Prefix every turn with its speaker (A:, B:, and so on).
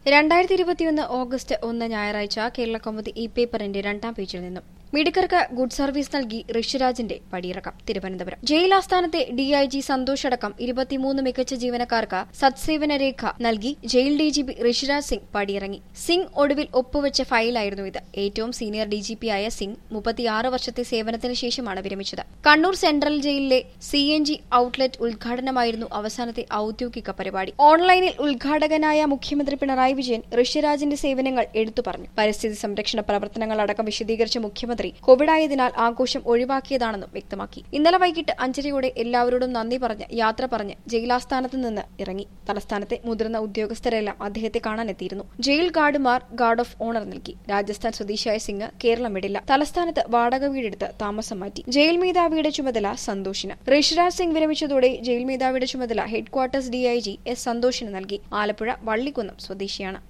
A: രണ്ടായിരത്തി ഇരുപത്തിയൊന്ന് ഓഗസ്റ്റ് ഒന്ന് ഞായറാഴ്ച കേരള കൗമുദി ഇ പേപ്പറിന്റെ രണ്ടാം പേജിൽ നിന്നും മിടുക്കർക്ക് ഗുഡ് സർവീസ് നൽകി ഋഷിരാജിന്റെ പടിയിറക്കം തിരുവനന്തപുരം ജയിൽ ആസ്ഥാനത്തെ ഡിഐജി സന്തോഷ് അടക്കം ഇരുപത്തിമൂന്ന് മികച്ച ജീവനക്കാർക്ക് സത്സേവന രേഖ നൽകി ജയിൽ ഡിജിപി ഋഷിരാജ് സിംഗ് പടിയിറങ്ങി സിംഗ് ഒടുവിൽ ഒപ്പുവെച്ച ഫയലായിരുന്നു ഇത് ഏറ്റവും സീനിയർ ഡിജിപിയായ സിംഗ് മുപ്പത്തിയാറ് വർഷത്തെ സേവനത്തിന് ശേഷമാണ് വിരമിച്ചത് കണ്ണൂർ സെൻട്രൽ ജയിലിലെ സി എൻ ജി ഔട്ട്ലെറ്റ് ഉദ്ഘാടനമായിരുന്നു അവസാനത്തെ ഔദ്യോഗിക പരിപാടി ഓൺലൈനിൽ ഉദ്ഘാടകനായ മുഖ്യമന്ത്രി പിണറായി വിജയൻ ഋഷിരാജിന്റെ സേവനങ്ങൾ എടുത്തു പറഞ്ഞു പരിസ്ഥിതി സംരക്ഷണ പ്രവർത്തനങ്ങൾ അടക്കം വിശദീകരിച്ച മുഖ്യമന്ത്രി കോവിഡായതിനാൽ ആഘോഷം ഒഴിവാക്കിയതാണെന്നും വ്യക്തമാക്കി ഇന്നലെ വൈകിട്ട് അഞ്ചരയോടെ എല്ലാവരോടും നന്ദി പറഞ്ഞ് യാത്ര പറഞ്ഞ് ജയിലാസ്ഥാനത്ത് നിന്ന് ഇറങ്ങി തലസ്ഥാനത്തെ മുതിർന്ന ഉദ്യോഗസ്ഥരെല്ലാം അദ്ദേഹത്തെ കാണാനെത്തിയിരുന്നു ജയിൽ ഗാർഡുമാർ ഗാർഡ് ഓഫ് ഓണർ നൽകി രാജസ്ഥാൻ സ്വദേശിയായ സിംഗ് കേരളം വിടില്ല തലസ്ഥാനത്ത് വാടക വീടെടുത്ത് താമസം മാറ്റി ജയിൽ മേധാവിയുടെ ചുമതല സന്തോഷിന് ഋഷിരാജ് സിംഗ് വിരമിച്ചതോടെ ജയിൽ മേധാവിയുടെ ചുമതല ഹെഡ്ക്വാർട്ടേഴ്സ് ഡിഐജി എസ് സന്തോഷിന് നൽകി ആലപ്പുഴ വള്ളിക്കുന്നം സ്വദേശിയാണ്